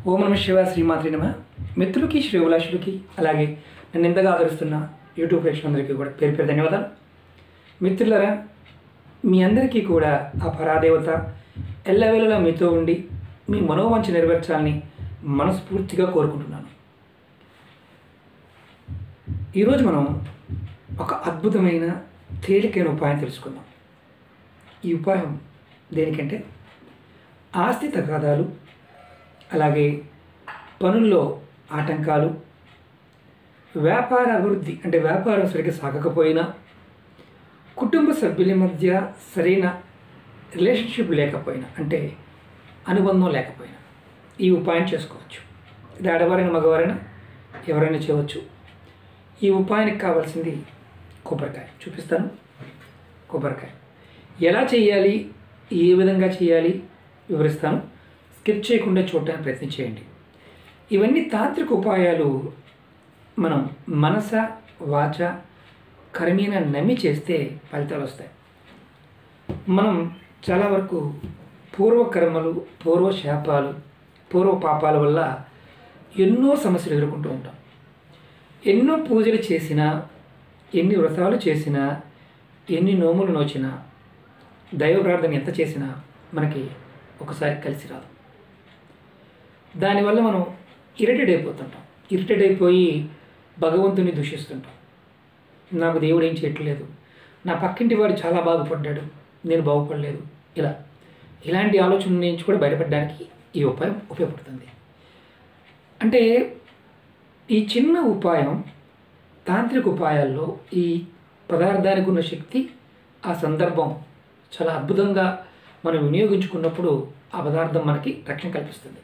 ఓం నమ శివ శ్రీమాత్రి నమ మిత్రులకి శ్రీవిలాషులకి అలాగే నన్ను ఎంతగా ఆదరిస్తున్న యూట్యూబ్ ప్రేక్షకులందరికీ కూడా పేరు పేరు ధన్యవాదాలు మిత్రులరా మీ అందరికీ కూడా ఆ పరాదేవత ఎల్లవేళలా మీతో ఉండి మీ మనోవంచ నెరవేర్చాలని మనస్ఫూర్తిగా కోరుకుంటున్నాను ఈరోజు మనం ఒక అద్భుతమైన తేలికైన ఉపాయం తెలుసుకుందాం ఈ ఉపాయం దేనికంటే ఆస్తి తగాదాలు అలాగే పనుల్లో ఆటంకాలు వ్యాపార అభివృద్ధి అంటే వ్యాపారం సరిగ్గా సాగకపోయినా కుటుంబ సభ్యుల మధ్య సరైన రిలేషన్షిప్ లేకపోయినా అంటే అనుబంధం లేకపోయినా ఈ ఉపాయం చేసుకోవచ్చు ఇది ఆడవారైనా మగవారైనా ఎవరైనా చేయవచ్చు ఈ ఉపాయానికి కావాల్సింది కొబ్బరికాయ చూపిస్తాను కొబ్బరికాయ ఎలా చేయాలి ఏ విధంగా చేయాలి వివరిస్తాను స్కిప్ చేయకుండా చూడటానికి ప్రయత్నం చేయండి ఇవన్నీ తాంత్రిక ఉపాయాలు మనం మనస వాచ కర్మీన నమ్మి చేస్తే ఫలితాలు వస్తాయి మనం చాలా వరకు పూర్వ కర్మలు పూర్వ శాపాలు పూర్వ పాపాల వల్ల ఎన్నో సమస్యలు ఎదుర్కొంటూ ఉంటాం ఎన్నో పూజలు చేసినా ఎన్ని వ్రతాలు చేసినా ఎన్ని నోములు నోచినా దైవ ప్రార్థన ఎంత చేసినా మనకి ఒకసారి కలిసి రాదు దానివల్ల మనం ఇరిటేట్ అయిపోతుంటాం ఇరిటేట్ అయిపోయి భగవంతుని దూషిస్తుంటాం నాకు దేవుడు ఏం చేయట్లేదు నా పక్కింటి వాడు చాలా బాగుపడ్డాడు నేను బాగుపడలేదు ఇలా ఇలాంటి ఆలోచన నుంచి కూడా బయటపడడానికి ఈ ఉపాయం ఉపయోగపడుతుంది అంటే ఈ చిన్న ఉపాయం తాంత్రిక ఉపాయాల్లో ఈ పదార్థానికి ఉన్న శక్తి ఆ సందర్భం చాలా అద్భుతంగా మనం వినియోగించుకున్నప్పుడు ఆ పదార్థం మనకి రక్షణ కల్పిస్తుంది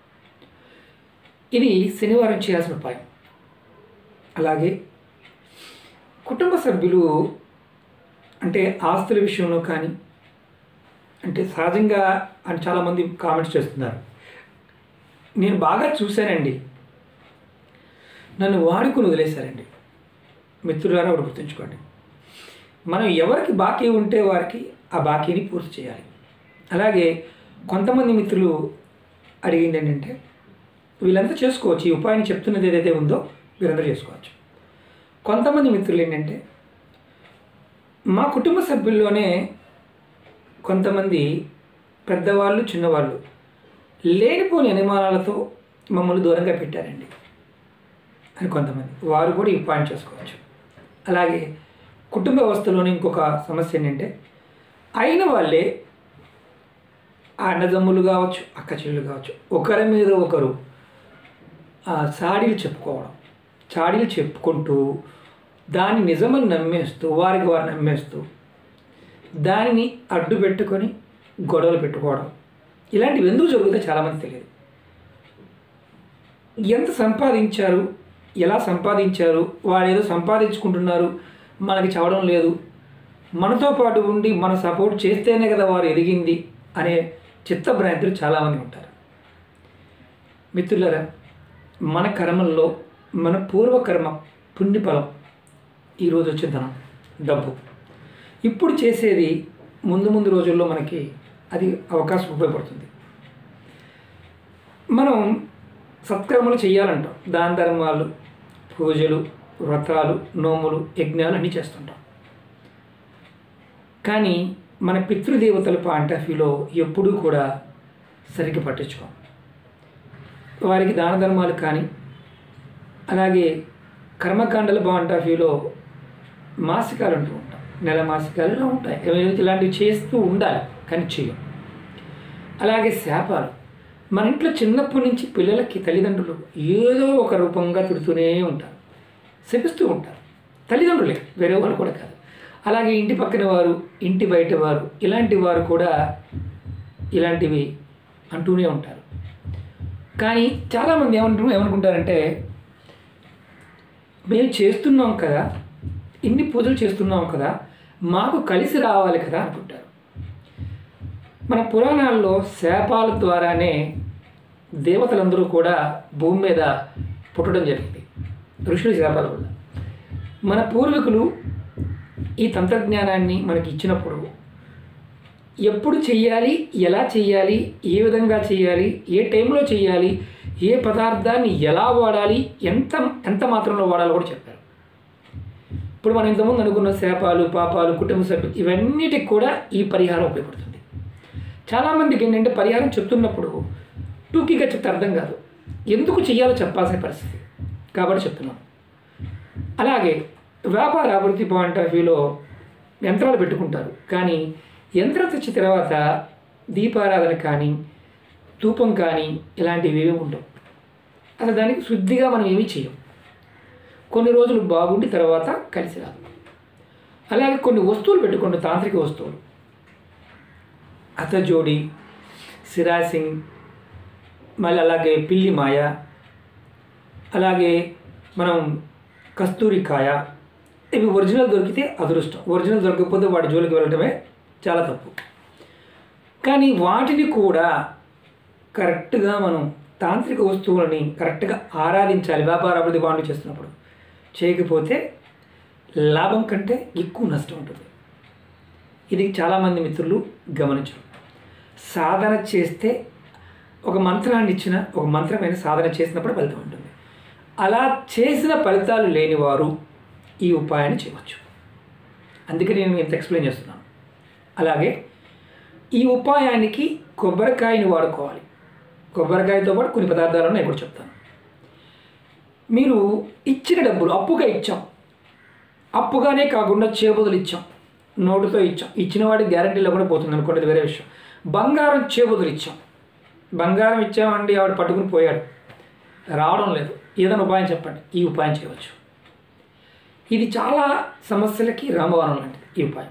ఇది శనివారం చేయాల్సిన ఉపాయం అలాగే కుటుంబ సభ్యులు అంటే ఆస్తుల విషయంలో కానీ అంటే సహజంగా అని చాలామంది కామెంట్స్ చేస్తున్నారు నేను బాగా చూశానండి నన్ను వాడుకుని వదిలేశారండి మిత్రులారా ఒకటి గుర్తుంచుకోండి మనం ఎవరికి బాకీ ఉంటే వారికి ఆ బాకీని పూర్తి చేయాలి అలాగే కొంతమంది మిత్రులు అడిగింది ఏంటంటే వీళ్ళంతా చేసుకోవచ్చు ఈ ఉపాయాన్ని చెప్తున్నది ఏదైతే ఉందో వీరందరూ చేసుకోవచ్చు కొంతమంది మిత్రులు ఏంటంటే మా కుటుంబ సభ్యుల్లోనే కొంతమంది పెద్దవాళ్ళు చిన్నవాళ్ళు లేనిపోని అనుమానాలతో మమ్మల్ని దూరంగా పెట్టారండి అని కొంతమంది వారు కూడా ఈ ఉపాయం చేసుకోవచ్చు అలాగే కుటుంబ వ్యవస్థలోని ఇంకొక సమస్య ఏంటంటే అయిన వాళ్ళే ఆ అన్నదమ్ములు కావచ్చు అక్క చెల్లెలు కావచ్చు ఒకరి మీద ఒకరు ఆ, చాడీలు చెప్పుకోవడం చాడీలు చెప్పుకుంటూ దాన్ని నిజమని నమ్మేస్తూ వారికి వారు నమ్మేస్తూ దానిని అడ్డు పెట్టుకొని గొడవలు పెట్టుకోవడం ఇలాంటివి ఎందుకు జరుగుతాయి చాలామంది తెలియదు ఎంత సంపాదించారు ఎలా సంపాదించారు వారు ఏదో సంపాదించుకుంటున్నారు మనకి చవడం లేదు మనతో పాటు ఉండి మన సపోర్ట్ చేస్తేనే కదా వారు ఎదిగింది అనే చిత్తభ్రాంతులు చాలామంది ఉంటారు మిత్రులరా మన కర్మల్లో మన పూర్వకర్మ పుణ్యఫలం ఈరోజు వచ్చే ధనం డబ్బు ఇప్పుడు చేసేది ముందు ముందు రోజుల్లో మనకి అది అవకాశం ఉపయోగపడుతుంది మనం సత్కర్మలు చేయాలంటాం దాన ధర్మాలు పూజలు వ్రతాలు నోములు యజ్ఞాలు అన్నీ చేస్తుంటాం కానీ మన పితృదేవతల పాయింట్ ఆఫ్ వ్యూలో ఎప్పుడూ కూడా సరిగ్గా పట్టించుకోం వారికి దాన ధర్మాలు కానీ అలాగే కర్మకాండల పాయింట్ ఆఫ్ వ్యూలో మాసికాలు అంటూ ఉంటాం నెల మాసికాలు ఇలా ఉంటాయి ఇవి- ఇలాంటివి చేస్తూ ఉండాలి కానీ చేయం అలాగే శాపాలు మన ఇంట్లో చిన్నప్పటి నుంచి పిల్లలకి తల్లిదండ్రులు ఏదో ఒక రూపంగా తిడుతూనే ఉంటారు శపిస్తూ ఉంటారు తల్లిదండ్రులే వేరే వాళ్ళు కూడా కాదు అలాగే ఇంటి పక్కన వారు ఇంటి బయట వారు ఇలాంటి వారు కూడా ఇలాంటివి అంటూనే ఉంటారు కానీ చాలామంది ఏమంటారు ఏమనుకుంటారంటే మేము చేస్తున్నాం కదా ఇన్ని పూజలు చేస్తున్నాం కదా మాకు కలిసి రావాలి కదా అనుకుంటారు మన పురాణాల్లో శాపాల ద్వారానే దేవతలందరూ కూడా భూమి మీద పుట్టడం జరిగింది ఋషుల శాపాల వల్ల మన పూర్వీకులు ఈ తంత్రజ్ఞానాన్ని మనకి ఇచ్చినప్పుడు ఎప్పుడు చెయ్యాలి ఎలా చెయ్యాలి ఏ విధంగా చేయాలి ఏ టైంలో చేయాలి ఏ పదార్థాన్ని ఎలా వాడాలి ఎంత ఎంత మాత్రంలో వాడాలో కూడా చెప్పారు ఇప్పుడు మనం ఇంతకుముందు అనుకున్న శాపాలు పాపాలు కుటుంబ సభ్యులు ఇవన్నిటికి కూడా ఈ పరిహారం ఉపయోగపడుతుంది చాలామందికి ఏంటంటే పరిహారం చెప్తున్నప్పుడు టూకీగా చెప్తే అర్థం కాదు ఎందుకు చేయాలో చెప్పాల్సిన పరిస్థితి కాబట్టి చెప్తున్నాను అలాగే వ్యాపార అభివృద్ధి పాయింట్ ఆఫ్ వ్యూలో యంత్రాలు పెట్టుకుంటారు కానీ యంత్రం తెచ్చిన తర్వాత దీపారాధన కానీ ధూపం కానీ ఇలాంటివి ఏమీ ఉండవు అసలు దానికి శుద్ధిగా మనం ఏమీ చేయం కొన్ని రోజులు బాగుండి తర్వాత కలిసి రాదు అలాగే కొన్ని వస్తువులు పెట్టుకుంటాం తాంత్రిక వస్తువులు అతజోడి సిరాసింగ్ మళ్ళీ అలాగే పిల్లి మాయ అలాగే మనం కస్తూరి కాయ ఇవి ఒరిజినల్ దొరికితే అదృష్టం ఒరిజినల్ దొరకకపోతే వాటి జోలికి వెళ్ళటమే చాలా తప్పు కానీ వాటిని కూడా కరెక్ట్గా మనం తాంత్రిక వస్తువులని కరెక్ట్గా ఆరాధించాలి వ్యాపార అభివృద్ధి బాండ్లు చేస్తున్నప్పుడు చేయకపోతే లాభం కంటే ఎక్కువ నష్టం ఉంటుంది ఇది చాలామంది మిత్రులు గమనించరు సాధన చేస్తే ఒక మంత్రాన్ని ఇచ్చిన ఒక మంత్రమైన సాధన చేసినప్పుడు ఫలితం ఉంటుంది అలా చేసిన ఫలితాలు లేనివారు ఈ ఉపాయాన్ని చేయవచ్చు అందుకే నేను ఇంత ఎక్స్ప్లెయిన్ చేస్తున్నాను అలాగే ఈ ఉపాయానికి కొబ్బరికాయని వాడుకోవాలి కొబ్బరికాయతో పాటు కొన్ని పదార్థాలు ఉన్నాయి ఇప్పుడు చెప్తాను మీరు ఇచ్చిన డబ్బులు అప్పుగా ఇచ్చాం అప్పుగానే కాకుండా చేబదులు ఇచ్చాం నోటుతో ఇచ్చాం ఇచ్చిన వాడికి గ్యారంటీలో కూడా పోతుంది అనుకోండి అది వేరే విషయం బంగారం చేబదులు ఇచ్చాం బంగారం ఇచ్చామండి ఆవిడ పట్టుకుని పోయాడు రావడం లేదు ఏదైనా ఉపాయం చెప్పండి ఈ ఉపాయం చేయవచ్చు ఇది చాలా సమస్యలకి రామవరం లాంటిది ఈ ఉపాయం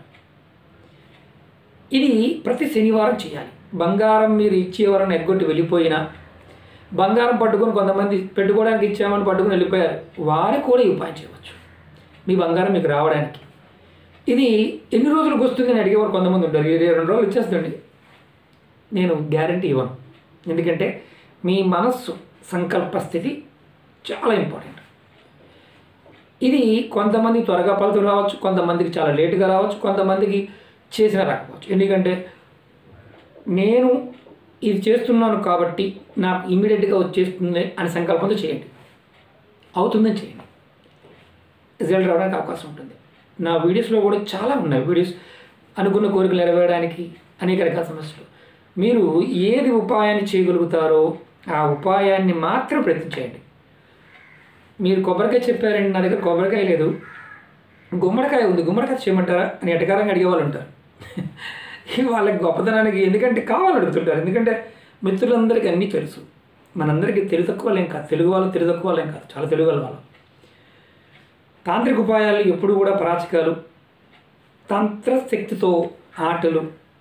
ఇది ప్రతి శనివారం చేయాలి బంగారం మీరు ఇచ్చి ఎవరైనా ఎగ్గొట్టి వెళ్ళిపోయినా బంగారం పట్టుకొని కొంతమంది పెట్టుకోవడానికి ఇచ్చామని పట్టుకొని వెళ్ళిపోయారు వారు కూడా ఈ ఉపాయం చేయవచ్చు మీ బంగారం మీకు రావడానికి ఇది ఎన్ని రోజులకు వస్తుంది అని అడిగేవారు కొంతమంది ఉంటారు ఇరవై రెండు రోజులు ఇచ్చేస్తుంది నేను గ్యారంటీ ఇవ్వను ఎందుకంటే మీ మనస్సు సంకల్ప స్థితి చాలా ఇంపార్టెంట్ ఇది కొంతమంది త్వరగా ఫలితం రావచ్చు కొంతమందికి చాలా లేటుగా రావచ్చు కొంతమందికి చేసిన రాకపోవచ్చు ఎందుకంటే నేను ఇది చేస్తున్నాను కాబట్టి నాకు ఇమీడియట్గా వచ్చేస్తుంది అనే సంకల్పంతో చేయండి అవుతుందని చేయండి రిజల్ట్ రావడానికి అవకాశం ఉంటుంది నా వీడియోస్లో కూడా చాలా ఉన్నాయి వీడియోస్ అనుకున్న కోరికలు నెరవేరడానికి అనేక రకాల సమస్యలు మీరు ఏది ఉపాయాన్ని చేయగలుగుతారో ఆ ఉపాయాన్ని మాత్రం ప్రయత్నించేయండి మీరు కొబ్బరికాయ చెప్పారండి నా దగ్గర కొబ్బరికాయ లేదు గుమ్మడికాయ ఉంది గుమ్మడికాయ చేయమంటారా అని ఎటకారంగా అడిగేవాళ్ళు ఉంటారు వాళ్ళకి గొప్పతనానికి ఎందుకంటే కావాలని అడుగుతుంటారు ఎందుకంటే మిత్రులందరికీ అన్నీ తెలుసు మనందరికీ తెలుగు తక్కువ వాళ్ళేం కాదు తెలుగు వాళ్ళు తెలుగు తక్కువ వాళ్ళేం కాదు చాలా తెలుగు వాళ్ళ వాళ్ళు తాంత్రిక ఉపాయాలు ఎప్పుడు కూడా పరాచకాలు తంత్రశక్తితో ఆటలు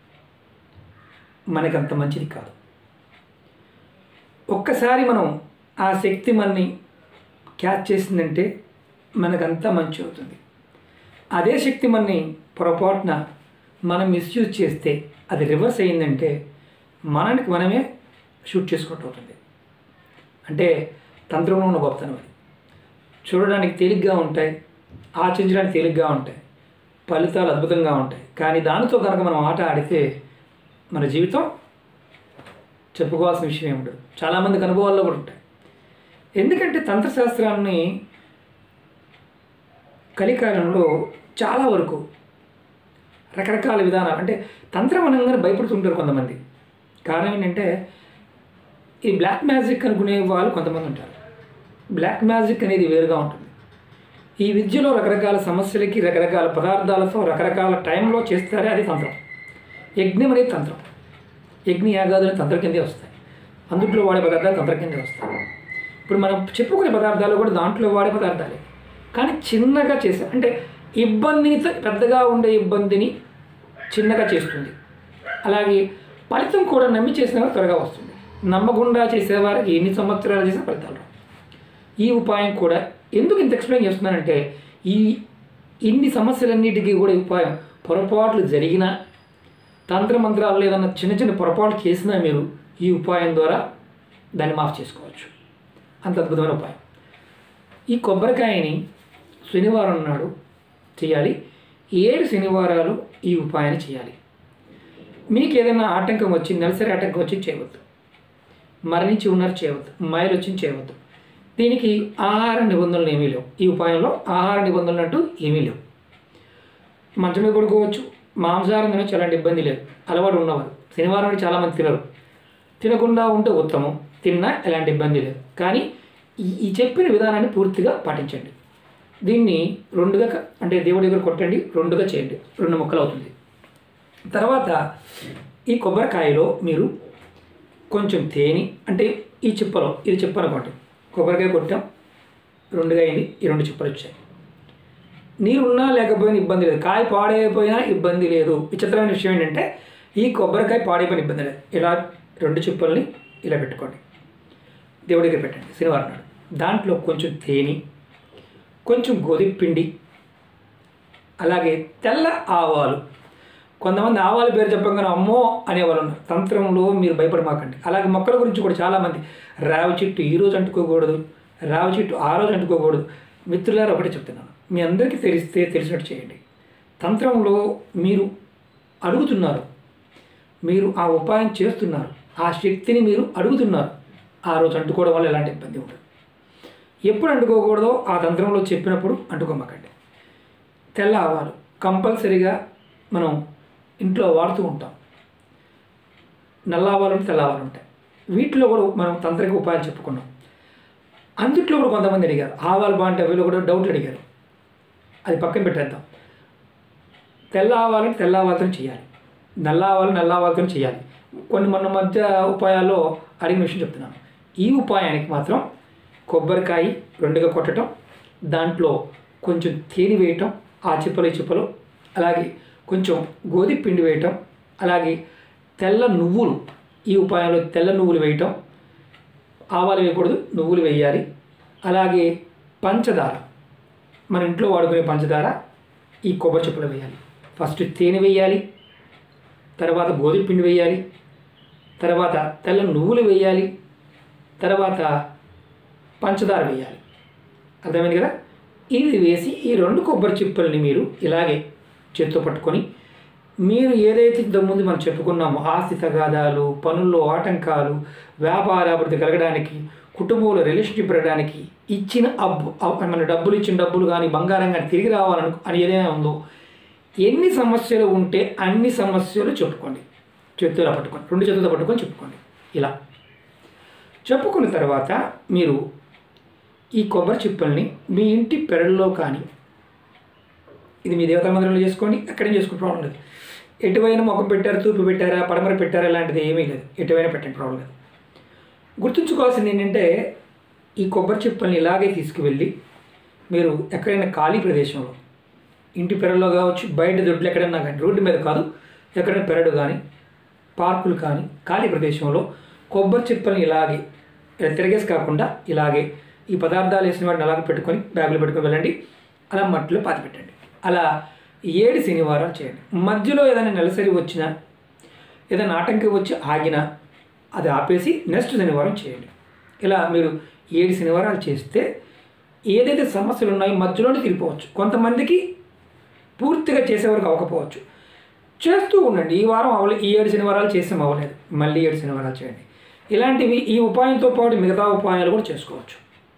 మనకంత మంచిది కాదు ఒక్కసారి మనం ఆ శక్తి మనని క్యాచ్ చేసిందంటే మనకంతా మంచి అవుతుంది అదే శక్తి మనని పొరపాటున మనం మిస్యూజ్ చేస్తే అది రివర్స్ అయిందంటే మనకి మనమే షూట్ చేసుకుంటూ అవుతుంది అంటే తంత్రంలో ఉన్న గొప్పతనం అది చూడడానికి తేలిగ్గా ఉంటాయి ఆచరించడానికి తేలిగ్గా ఉంటాయి ఫలితాలు అద్భుతంగా ఉంటాయి కానీ దానితో కనుక మనం ఆట ఆడితే మన జీవితం చెప్పుకోవాల్సిన విషయం ఏమి ఉండదు చాలామందికి అనుభవాల్లో కూడా ఉంటాయి ఎందుకంటే తంత్రశాస్త్రాన్ని కలికాలంలో చాలా వరకు రకరకాల విధానాలు అంటే తంత్రం అనగానే భయపడుతుంటారు కొంతమంది కారణం ఏంటంటే ఈ బ్లాక్ మ్యాజిక్ అనుకునే వాళ్ళు కొంతమంది ఉంటారు బ్లాక్ మ్యాజిక్ అనేది వేరుగా ఉంటుంది ఈ విద్యలో రకరకాల సమస్యలకి రకరకాల పదార్థాలతో రకరకాల టైంలో చేస్తారే అది తంత్రం యజ్ఞం అనేది తంత్రం యజ్ఞ యాగాదులు తంత్ర కిందే వస్తాయి అందుట్లో వాడే పదార్థాలు తంత్ర కిందే వస్తాయి ఇప్పుడు మనం చెప్పుకునే పదార్థాలు కూడా దాంట్లో వాడే పదార్థాలే కానీ చిన్నగా చేసే అంటే ఇబ్బందిని త- పెద్దగా ఉండే ఇబ్బందిని చిన్నగా చేస్తుంది అలాగే ఫలితం కూడా నమ్మి చేసిన వారు త్వరగా వస్తుంది నమ్మకుండా చేసేవారికి ఎన్ని సంవత్సరాలు చేసిన ఫలితాలు రావు. ఈ ఉపాయం కూడా ఎందుకు ఇంత ఎక్స్ప్లెయిన్ చేస్తున్నానంటే ఈ ఇన్ని సమస్యలన్నిటికీ కూడా ఈ ఉపాయం పొరపాట్లు జరిగినా తంత్రమంత్రాలు ఏదన్నా చిన్న చిన్న పొరపాట్లు చేసినా మీరు ఈ ఉపాయం ద్వారా దాన్ని మాఫ్ చేసుకోవచ్చు అంత అద్భుతమైన ఉపాయం ఈ కొబ్బరికాయని శనివారం నాడు చేయాలి ఏడు శనివారాలు ఈ ఉపాయాన్ని చేయాలి మీకు ఏదైనా ఆటంకం వచ్చి నెలసరి ఆటంకం వచ్చి చేయవద్దు మరణించి ఉన్నారు చేయవద్దు మాయలు వచ్చి చేయవద్దు దీనికి ఆహార నిబంధనలు ఏమీ లేవు ఈ ఉపాయంలో ఆహార నిబంధనలు అంటూ ఏమీ లేవు మంచం మీద పడుకోవచ్చు మాంసాహారం తినొచ్చు ఎలాంటి ఇబ్బంది లేదు అలవాటు ఉన్నవారు శనివారం నాడు చాలామంది తినరు తినకుండా ఉంటే ఉత్తమం తిన్నా ఎలాంటి ఇబ్బంది లేదు కానీ ఈ ఈ చెప్పిన విధానాన్ని పూర్తిగా పాటించండి దీన్ని రెండుగా క- అంటే దేవుడి దగ్గర కొట్టండి రెండుగా చేయండి రెండు ముక్కలు అవుతుంది తర్వాత ఈ కొబ్బరికాయలో మీరు కొంచెం తేనె అంటే ఈ చిప్పలో ఇది చిప్ప అనుకోండి కొబ్బరికాయ కొట్టాం రెండుగా అయింది ఈ రెండు చిప్పలు వచ్చాయి నీరు ఉన్నా లేకపోయినా ఇబ్బంది లేదు కాయ పాడైపోయినా ఇబ్బంది లేదు విచిత్రమైన విషయం ఏంటంటే ఈ కొబ్బరికాయ పాడైపోయిన ఇబ్బంది లేదు ఇలా రెండు చిప్పల్ని ఇలా పెట్టుకోండి దేవుడి దగ్గర పెట్టండి శనివారం నాడు దాంట్లో కొంచెం తేనె కొంచెం గోధుమ పిండి అలాగే తెల్ల ఆవాలు కొంతమంది ఆవాల పేరు చెప్పగానే అమ్మో అనేవాళ్ళు ఉన్నారు తంత్రంలో మీరు భయపడమాకండి అలాగే మొక్కల గురించి కూడా చాలామంది రావి చెట్టు ఈ రోజు అంటుకోకూడదు రావి చెట్టు ఆ రోజు అంటుకోకూడదు మిత్రులారా ఒకటే చెప్తున్నాను మీ అందరికీ తెలిస్తే తెలిసినట్టు చేయండి తంత్రంలో మీరు అడుగుతున్నారు మీరు ఆ ఉపాయం చేస్తున్నారు ఆ శక్తిని మీరు అడుగుతున్నారు ఆ రోజు అంటుకోవడం వల్ల ఎలాంటి ఇబ్బంది ఉండదు ఎప్పుడు అంటుకోకూడదో ఆ తంత్రంలో చెప్పినప్పుడు అంటుకోమాకండి తెల్ల ఆవాలు కంపల్సరీగా మనం ఇంట్లో వాడుతూ ఉంటాం నల్ల ఆవాలు ఉంటాయి తెల్ల ఆవాలు ఉంటాయి వీటిలో కూడా మనం తంత్రిక ఉపాయాలు చెప్పుకున్నాం అందుట్లో కూడా కొంతమంది అడిగారు ఆవాలు బాగుంటే వీళ్ళు కూడా డౌట్లు అడిగారు అది పక్కన పెట్టేద్దాం తెల్ల ఆవాలను తెల్ల ఆవాలతో చేయాలి నల్ల ఆవాలు నల్ల ఆవాలతో చేయాలి కొన్ని మన మధ్య ఉపాయాల్లో అడిగిన విషయం చెప్తున్నాను ఈ ఉపాయానికి మాత్రం కొబ్బరికాయ రెండుగా కొట్టడం దాంట్లో కొంచెం తేనె వేయటం ఆ చిప్పలు ఈ చిప్పలు అలాగే కొంచెం గోధుమ పిండి వేయటం అలాగే తెల్ల నువ్వులు ఈ ఉపాయంలో తెల్ల నువ్వులు వేయటం ఆవాలు వేయకూడదు నువ్వులు వేయాలి అలాగే పంచదార మన ఇంట్లో వాడుకునే పంచదార ఈ కొబ్బరి చెప్పులు వేయాలి ఫస్ట్ తేనె వేయాలి తర్వాత గోధుమ పిండి వేయాలి తర్వాత తెల్ల నువ్వులు వేయాలి తర్వాత పంచదార వేయాలి అర్థమైంది కదా ఇది వేసి ఈ రెండు కొబ్బరి చిప్పల్ని మీరు ఇలాగే చేత్తో పట్టుకొని మీరు ఏదైతే ఇంతకుముందు మనం చెప్పుకున్నామో ఆస్తి తగాదాలు పనుల్లో ఆటంకాలు వ్యాపార అభివృద్ధి కలగడానికి కుటుంబంలో రిలేషన్షిప్ పెరగడానికి ఇచ్చిన అబ్బు అవ్- మన డబ్బులు ఇచ్చిన డబ్బులు కానీ బంగారం కానీ తిరిగి రావాలను అని ఏదైనా ఉందో ఎన్ని సమస్యలు ఉంటే అన్ని సమస్యలు చెప్పుకోండి చేతులు పట్టుకోండి రెండు చేతులతో పట్టుకొని చెప్పుకోండి ఇలా చెప్పుకున్న తర్వాత మీరు ఈ కొబ్బరి చిప్పల్ని మీ ఇంటి పెరడులో కానీ ఇది మీ దేవతా మందిరంలో చేసుకోండి ఎక్కడైనా చేసుకునే ప్రాబ్లం లేదు ఎటువైనా ముఖం పెట్టారు తూర్పు పెట్టారా పడమర పెట్టారా లాంటిది ఏమీ లేదు ఎటువైనా పెట్టండి ప్రాబ్లం లేదు గుర్తుంచుకోవాల్సింది ఏంటంటే ఈ కొబ్బరి చిప్పల్ని ఇలాగే తీసుకువెళ్ళి మీరు ఎక్కడైనా ఖాళీ ప్రదేశంలో ఇంటి పెరడులో కావచ్చు బయట దొడ్లు ఎక్కడైనా కానీ రోడ్డు మీద కాదు ఎక్కడైనా పెరడు కానీ పార్కులు కానీ ఖాళీ ప్రదేశంలో కొబ్బరి చిప్పల్ని ఇలాగే ఇలా తిరగేసి కాకుండా ఇలాగే ఈ పదార్థాలు వేసిన వాటిని అలాగే పెట్టుకొని బ్యాగులో పెట్టుకొని వెళ్ళండి అలా మట్టిలో పాతి పెట్టండి అలా ఏడు శనివారాలు చేయండి మధ్యలో ఏదైనా నెలసరి వచ్చినా ఏదైనా ఆటంకం వచ్చి ఆగినా అది ఆపేసి నెక్స్ట్ శనివారం చేయండి ఇలా మీరు ఏడు శనివారాలు చేస్తే ఏదైతే సమస్యలు ఉన్నాయో మధ్యలోనే తిరిగిపోవచ్చు కొంతమందికి పూర్తిగా చేసేవరకు అవ్వకపోవచ్చు చేస్తూ ఉండండి ఈ వారం అవ్వలే ఈ ఏడు శనివారాలు చేసాం అవ్వలేదు మళ్ళీ ఏడు శనివారాలు చేయండి ఇలాంటివి ఈ ఉపాయంతో పాటు మిగతా ఉపాయాలు కూడా చేసుకోవచ్చు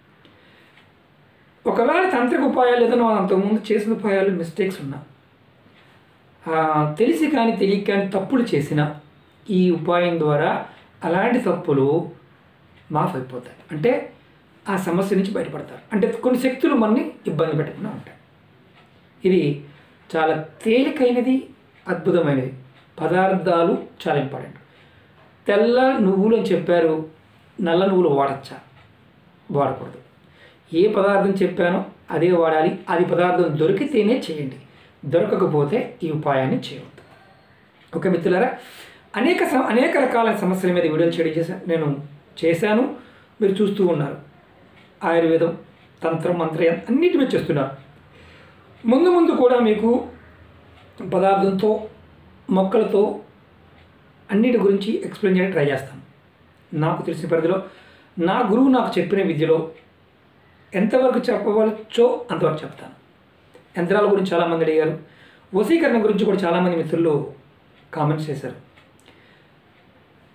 ఒకవేళ తాంత్రిక ఉపాయాలు ఏదైనా మనం అంతకుముందు చేసిన ఉపాయాలు మిస్టేక్స్ ఉన్నా ఆ, తెలిసి కానీ తెలియక కానీ తప్పులు చేసిన ఈ ఉపాయం ద్వారా అలాంటి తప్పులు మాఫ్ అయిపోతాయి అంటే ఆ సమస్య నుంచి బయటపడతారు అంటే కొన్ని శక్తులు మనని ఇబ్బంది పెట్టకుండా ఉంటాయి ఇది చాలా తేలికైనది అద్భుతమైనది పదార్థాలు చాలా ఇంపార్టెంట్ తెల్ల నువ్వులు అని చెప్పారు నల్ల నువ్వులు వాడచ్చా వాడకూడదు ఏ పదార్థం చెప్పానో అదే వాడాలి అది పదార్థం దొరికితేనే చేయండి దొరకకపోతే ఈ ఉపాయాన్ని చేయవద్దు ఓకే మిత్రులారా అనేక సమ అనేక రకాల సమస్యల మీద వీడియోలు చేయడం చేశాను నేను చేశాను మీరు చూస్తూ ఉన్నారు ఆయుర్వేదం తంత్రం మంత్రం అన్నిటి మీద చేస్తున్నారు ముందు ముందు కూడా మీకు పదార్థంతో మొక్కలతో అన్నిటి గురించి ఎక్స్ప్లెయిన్ చేయడానికి ట్రై చేస్తాను నాకు తెలిసిన పరిధిలో నా గురువు నాకు చెప్పిన విద్యలో ఎంతవరకు చెప్పవచ్చో అంతవరకు చెప్తాను యంత్రాల గురించి చాలామంది అడిగారు వశీకరణ గురించి కూడా చాలామంది మిత్రులు కామెంట్స్ చేశారు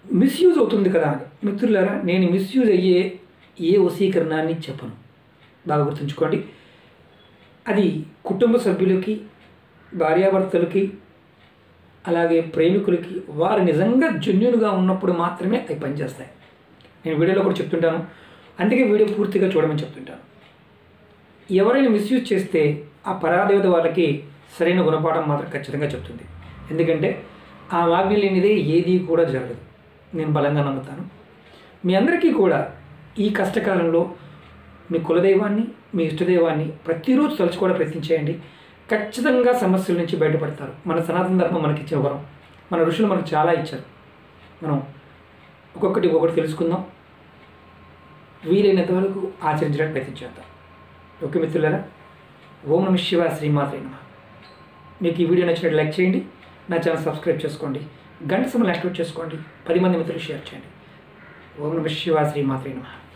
మిస్యూజ్ అవుతుంది కదా అని మిత్రులారా నేను మిస్యూజ్ అయ్యే ఏ వశీకరణాన్ని చెప్పను బాగా గుర్తుంచుకోండి అది కుటుంబ సభ్యులకి భార్యాభర్తలకి అలాగే ప్రేమికులకి వారు నిజంగా జెన్యున్గా ఉన్నప్పుడు మాత్రమే అవి పనిచేస్తాయి నేను వీడియోలో కూడా చెప్తుంటాను అందుకే వీడియో పూర్తిగా చూడమని చెప్తుంటాను ఎవరైనా మిస్యూజ్ చేస్తే ఆ పరాదేవత వాళ్ళకి సరైన గుణపాఠం మాత్రం ఖచ్చితంగా చెప్తుంది ఎందుకంటే ఆ ఆజ్ఞ లేనిదే ఏది కూడా జరగదు నేను బలంగా నమ్ముతాను మీ అందరికీ కూడా ఈ కష్టకాలంలో మీ కులదైవాన్ని మీ ఇష్టదైవాన్ని ప్రతిరోజు తలుచుకోవడం ప్రయత్నించేయండి ఖచ్చితంగా సమస్యల నుంచి బయటపడతారు మన సనాతన ధర్మం మనకి ఇచ్చే వరం మన ఋషులు మనకు చాలా ఇచ్చారు మనం ఒక్కొక్కటి ఒక్కొక్కటి తెలుసుకుందాం వీలైనంత వరకు ఆచరించడానికి ప్రయత్నించేద్దాం ఓకే మిత్రులారా ఓం నమ శివ శ్రీమాత్రే నమ మీకు ఈ వీడియో నచ్చినట్టు లైక్ చేయండి నా ఛానల్ సబ్స్క్రైబ్ చేసుకోండి గంట సమయం యాక్టివేట్ చేసుకోండి పది మంది మిత్రులు షేర్ చేయండి ఓం నమ శివ శ్రీమాత్రే నమ